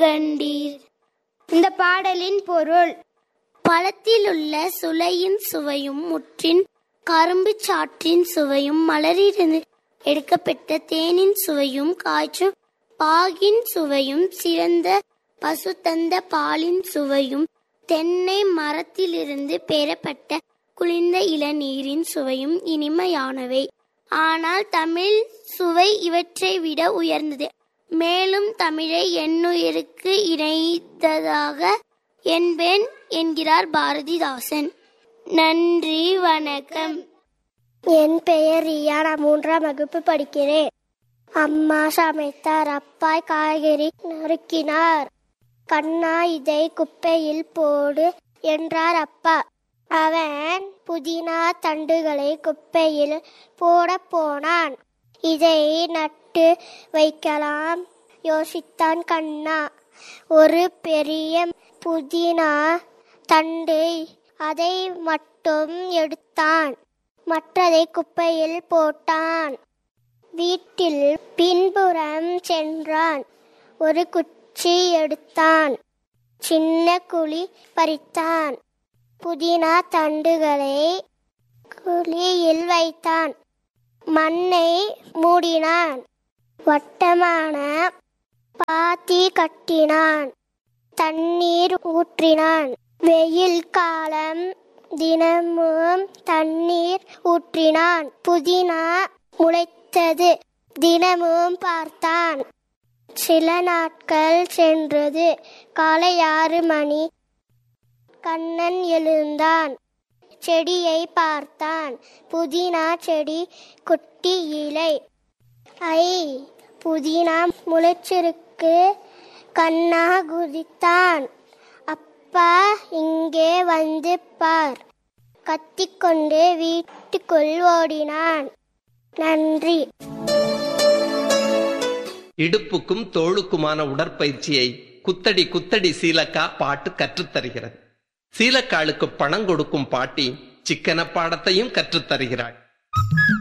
கண்டீர் இந்த பாடலின் பொருள் பழத்தில் உள்ள சுளையின் சுவையும் முற்றின் கரும்பு சாற்றின் சுவையும் மலரிலிருந்து எடுக்கப்பட்ட தேனின் சுவையும் காய்ச்சும் பாகின் சுவையும் சிறந்த பசு தந்த பாலின் சுவையும் தென்னை மரத்திலிருந்து பெறப்பட்ட குளிர்ந்த இளநீரின் சுவையும் இனிமையானவை ஆனால் தமிழ் சுவை இவற்றை விட உயர்ந்தது மேலும் தமிழை என்னுயிருக்கு இணைத்ததாக என்பேன் என்கிறார் பாரதிதாசன் நன்றி வணக்கம் என் பெயர் ரியா நான் மூன்றாம் வகுப்பு படிக்கிறேன் அம்மா சமைத்தார் அப்பாய் காய்கறி நறுக்கினார் கண்ணா இதை குப்பையில் போடு என்றார் அப்பா அவன் புதினா தண்டுகளை குப்பையில் போட போனான் இதை நட்டு வைக்கலாம் யோசித்தான் கண்ணா ஒரு பெரிய புதினா தண்டு அதை மட்டும் எடுத்தான் மற்றதை குப்பையில் போட்டான் வீட்டில் பின்புறம் சென்றான் ஒரு குச்சி எடுத்தான் சின்ன குழி பறித்தான் புதினா தண்டுகளை குழியில் வைத்தான் மண்ணை மூடினான் வட்டமான பாத்தி கட்டினான் தண்ணீர் ஊற்றினான் வெயில் காலம் தினமும் தண்ணீர் ஊற்றினான் புதினா முளைத்தது தினமும் பார்த்தான் சில நாட்கள் சென்றது காலை ஆறு மணி கண்ணன் எழுந்தான் செடியை பார்த்தான் புதினா செடி குட்டி இலை ஐ புதினா முளைச்சிருக்கு கண்ணா குதித்தான் அப்பா இங்கே வந்து பார் கத்திக்கொண்டு வீட்டுக்குள் ஓடினான் நன்றி இடுப்புக்கும் தோளுக்குமான உடற்பயிற்சியை குத்தடி குத்தடி சீலக்கா பாட்டு கற்றுத் தருகிறது சீலக்காளுக்கு பணம் கொடுக்கும் பாட்டி சிக்கன பாடத்தையும் கற்றுத் தருகிறாள்